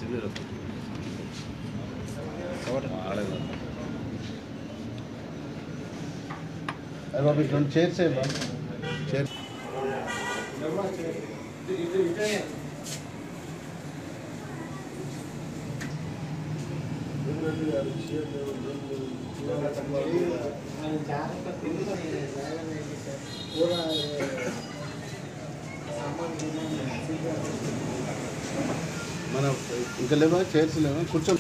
అరే బాబు ఇటు రెండు చైర్స్ ఏమా చైర్ మన ఇంకా లేవా చైర్స్ లేవా కూర్చో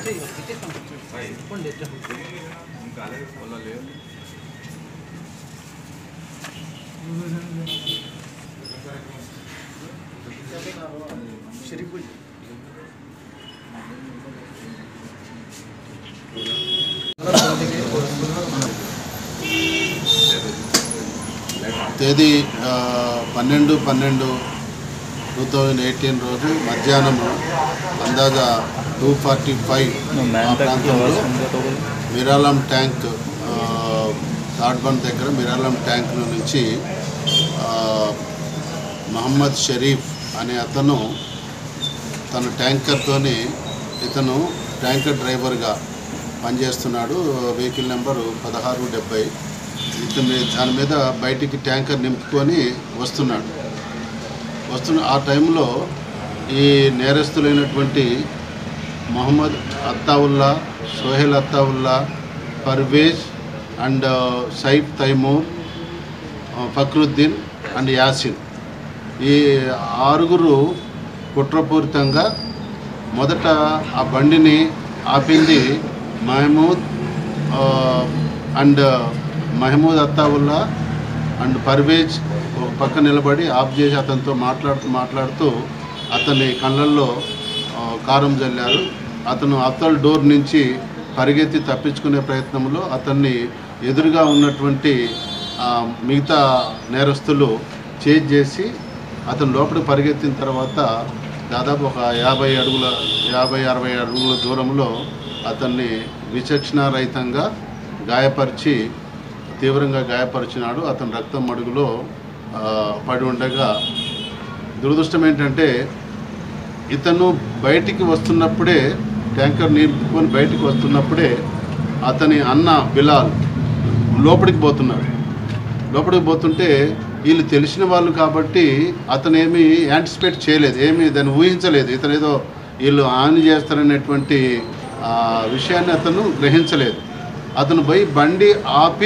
తేదీ ఆ, పన్నెండు పన్నెండు టూ థౌజండ్ ఎయిటీన్ రోజు మధ్యాహ్నం అందాజా టూ ఫార్టీ ఫైవ్ ప్రాంతంలో మిరాలం ట్యాంక్ ఆ, థర్డ్ బండ్ దగ్గర మిరాలం ట్యాంక్ నుంచి ఆ, మహమ్మద్ షరీఫ్ అనే అతను తన ట్యాంకర్తోని ఇతను ట్యాంకర్ డ్రైవర్గా పనిచేస్తున్నాడు వెహికల్ నెంబరు పదహారు డెబ్బై ఇతను దాని మీద బయటికి ట్యాంకర్ నింపుకొని వస్తున్నాడు వస్తున్న ఆ టైంలో ఈ నేరస్తులైనటువంటి మొహమ్మద్ అత్తావుల్లా సోహెల్ అత్తావుల్లా పర్వేజ్ అండ్ సైఫ్ తైమూర్ ఆ, ఫక్రుద్దీన్ అండ్ యాసిన్ ఈ ఆరుగురు కుట్రపూరితంగా మొదట ఆ బండిని ఆపింది మహమూద్ ఆ, అండ్ మహమూద్ అత్తావుల్లా అండ్ పర్వేజ్ ఒక పక్క నిలబడి ఆఫ్ చేసి అతనితో మాట్లాడుతూ మాట్లాడుతూ అతని కళ్ళల్లో ఆ, కారం జల్లారు అతను అత్తల డోర్ నుంచి పరిగెత్తి తప్పించుకునే ప్రయత్నంలో అతన్ని ఎదురుగా ఉన్నటువంటి ఆ, మిగతా నేరస్తులు చేజ్ చేసి అతను లోపలికి పరిగెత్తిన తర్వాత దాదాపు ఒక యాభై అడుగుల యాభై అరవై అడుగుల దూరంలో అతన్ని విచక్షణారహితంగా గాయపరిచి తీవ్రంగా గాయపరిచినాడు అతను రక్తం మడుగులో ఆ, పడి ఉండగా దురదృష్టం ఏంటంటే ఇతను బయటికి వస్తున్నప్పుడే ట్యాంకర్ నింపుకొని బయటికి వస్తున్నప్పుడే అతని అన్న బిలాల్ లోపలికి పోతున్నాడు లోపలికి పోతుంటే వీళ్ళు తెలిసిన వాళ్ళు కాబట్టి అతను ఏమి యాంటిసిపేట్ చేయలేదు ఏమి దాన్ని ఊహించలేదు ఇతను ఏదో వీళ్ళు హాని చేస్తారనేటువంటి ఆ, విషయాన్ని అతను గ్రహించలేదు అతను పోయి బండి ఆపి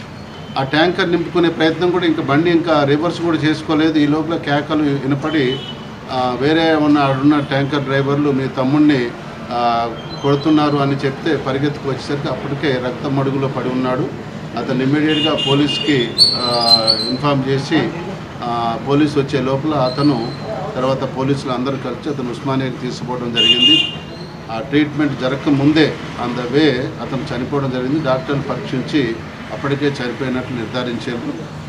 ఆ ట్యాంకర్ నింపుకునే ప్రయత్నం కూడా ఇంకా బండి ఇంకా రివర్స్ కూడా చేసుకోలేదు ఈ లోపల కేకలు వినపడి ఆ, వేరే ఉన్న ఉన్న ట్యాంకర్ డ్రైవర్లు మీ తమ్ముడిని ఆ, కొడుతున్నారు అని చెప్తే పరిగెత్తుకు వచ్చేసరికి అప్పటికే రక్తం మడుగులో పడి ఉన్నాడు అతను ఇమ్మీడియట్గా పోలీస్కి ఆ, ఇన్ఫామ్ చేసి ఆ, పోలీసు వచ్చే లోపల అతను తర్వాత పోలీసులు అందరూ కలిసి అతను ఉస్మానియాకి తీసుకుపోవడం జరిగింది ఆ ట్రీట్మెంట్ జరగక ముందే ఆన్ ద వే అతను చనిపోవడం జరిగింది డాక్టర్లు పరీక్షించి అప్పటికే చనిపోయినట్లు నిర్ధారించారు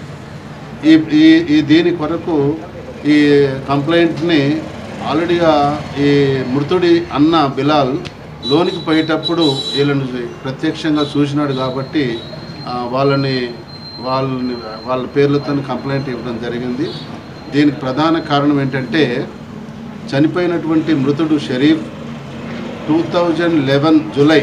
ఈ ఈ ఈ దీని కొరకు ఈ కంప్లైంట్ని ఆల్రెడీగా ఈ మృతుడి అన్న బిలాల్ లోనికి పోయేటప్పుడు వీళ్ళని ప్రత్యక్షంగా చూసినాడు కాబట్టి ఆ, వాళ్ళని వాళ్ళని వాళ్ళ పేర్లతో కంప్లైంట్ ఇవ్వడం జరిగింది దీనికి ప్రధాన కారణం ఏంటంటే చనిపోయినటువంటి మృతుడు Sharif two thousand eleven July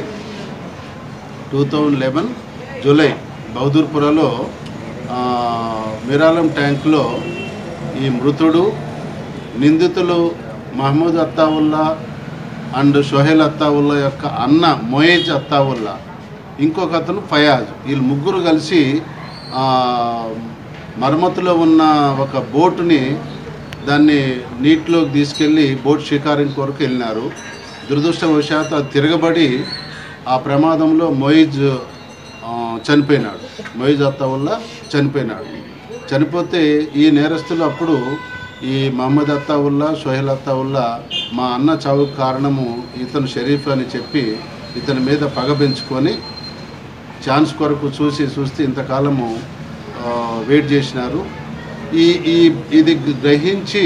two thousand eleven July బహదూర్పురలో ఆ, మిరాలం ట్యాంక్లో ఈ మృతుడు నిందితులు మహమూద్ అత్తావుల్లా అండ్ షోహెల్ అత్తావుల్లా యొక్క అన్న మొయేజ్ అత్తావుల్లా ఇంకొక అతను ఫయాజ్ వీళ్ళు ముగ్గురు కలిసి ఆ, మరమ్మతులో ఉన్న ఒక బోటుని దాన్ని నీటిలోకి తీసుకెళ్ళి బోట్ షికారం కొరకు వెళ్ళినారు దురదృష్టవశాత్తు అది తిరగబడి ఆ ప్రమాదంలో మొయిజ్ ఆ, చనిపోయినాడు మొయిజ్ అత్తావుల్లా చనిపోయినాడు చనిపోతే ఈ నేరస్తులు అప్పుడు ఈ మహమ్మద్ అత్తావుల్లా సోహెల్ అత్తావుల్లా మా అన్న చావుకు కారణము ఇతను షరీఫ్ అని చెప్పి ఇతని మీద పగ పెంచుకొని ఛాన్స్ కొరకు చూసి చూస్తే ఇంతకాలము ఆ, వెయిట్ చేసినారు ఈ ఈ ఇది గ్రహించి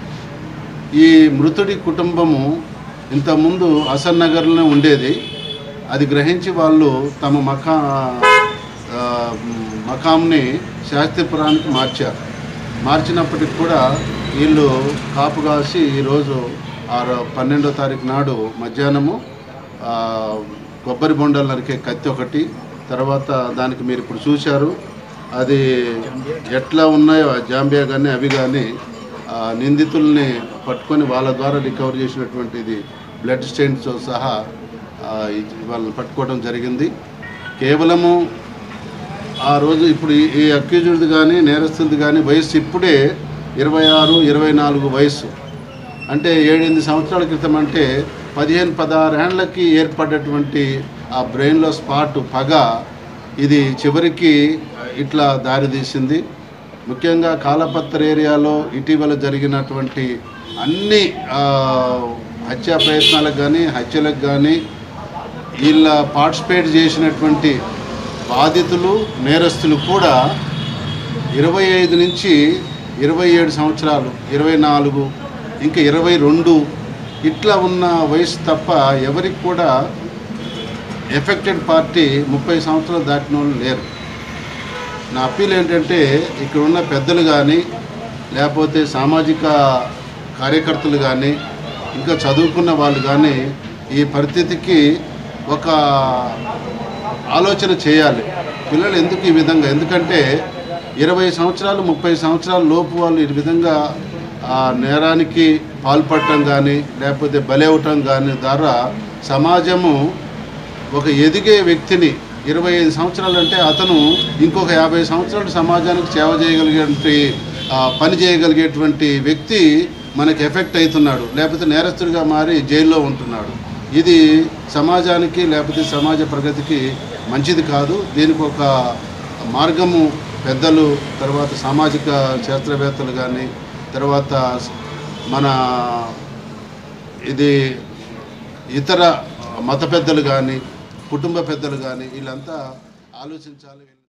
ఈ మృతుడి కుటుంబము ఇంతకుముందు హసన్ నగర్లోనే ఉండేది అది గ్రహించి వాళ్ళు తమ మకా ఆ, మకాంని శాస్త్రిపురానికి మార్చారు మార్చినప్పటికి కూడా వీళ్ళు కాపు కాసి ఈరోజు ఆరు పన్నెండో తారీఖు నాడు మధ్యాహ్నము ఆ, కొబ్బరి బొండాలు నరికే కత్తి ఒకటి తర్వాత దానికి మీరు ఇప్పుడు చూశారు అది ఎట్లా ఉన్నాయో ఆ జాంబియా కానీ అవి కానీ ఆ, నిందితుల్ని పట్టుకొని వాళ్ళ ద్వారా రికవర్ చేసినటువంటిది బ్లడ్ స్టెయిన్స్తో సహా ఆ, ఇది వాళ్ళని పట్టుకోవడం జరిగింది కేవలము ఆ రోజు ఇప్పుడు ఈ- ఈ అక్యూజ్డ్ కానీ నేరస్తులది కానీ వయసు ఇప్పుడే ఇరవై ఆరు ఇరవై నాలుగు వయసు అంటే ఏడెనిమిది సంవత్సరాల క్రితం అంటే పదిహేను పదహారు ఏళ్ళకి ఏర్పడ్డటువంటి ఆ బ్రెయిన్లో స్పాట్ పగ ఇది చివరికి ఇట్లా దారితీసింది ముఖ్యంగా కాలపత్ర ఏరియాలో ఇటీవల జరిగినటువంటి అన్ని ఆ, హత్యా ప్రయత్నాలకు కానీ హత్యలకు కానీ వీళ్ళ పార్టిసిపేట్ చేసినటువంటి బాధితులు నేరస్తులు కూడా ఇరవై ఐదు నుంచి ఇరవై ఏడు సంవత్సరాలు ఇరవై నాలుగు ఇంకా ఇరవై రెండు ఇట్లా ఉన్న వయసు తప్ప ఎవరికి కూడా ఎఫెక్టెడ్ పార్టీ ముప్పై సంవత్సరాలు దాటిన వాళ్ళు లేరు నా అప్పీల్ ఏంటంటే ఇక్కడ ఉన్న పెద్దలు కానీ లేకపోతే సామాజిక కార్యకర్తలు కానీ ఇంకా చదువుకున్న వాళ్ళు కానీ ఈ పరిస్థితికి ఒక ఆలోచన చేయాలి పిల్లలు ఎందుకు ఈ విధంగా ఎందుకంటే ఇరవై సంవత్సరాలు ముప్పై సంవత్సరాల లోపు వాళ్ళు ఈ విధంగా ఆ నేరానికి పాల్పడటం కానీ లేకపోతే బలవటం కానీ ద్వారా సమాజము ఒక ఎదిగే వ్యక్తిని ఇరవై ఐదు సంవత్సరాలు అంటే అతను ఇంకొక యాభై సంవత్సరాలు సమాజానికి సేవ చేయగలిగేటువంటి ఆ, పని చేయగలిగేటువంటి వ్యక్తి మనకి ఎఫెక్ట్ అవుతున్నాడు లేకపోతే నేరస్తుడిగా మారి జైల్లో ఉంటున్నాడు ఇది సమాజానికి లేకపోతే సమాజ ప్రగతికి మంచిది కాదు దీనికి ఒక మార్గము పెద్దలు తర్వాత సామాజిక శాస్త్రవేత్తలు కానీ తర్వాత మన ఇది ఇతర మత పెద్దలు కానీ కుటుంబ పెద్దలు కానీ వీళ్ళంతా ఆలోచించాలి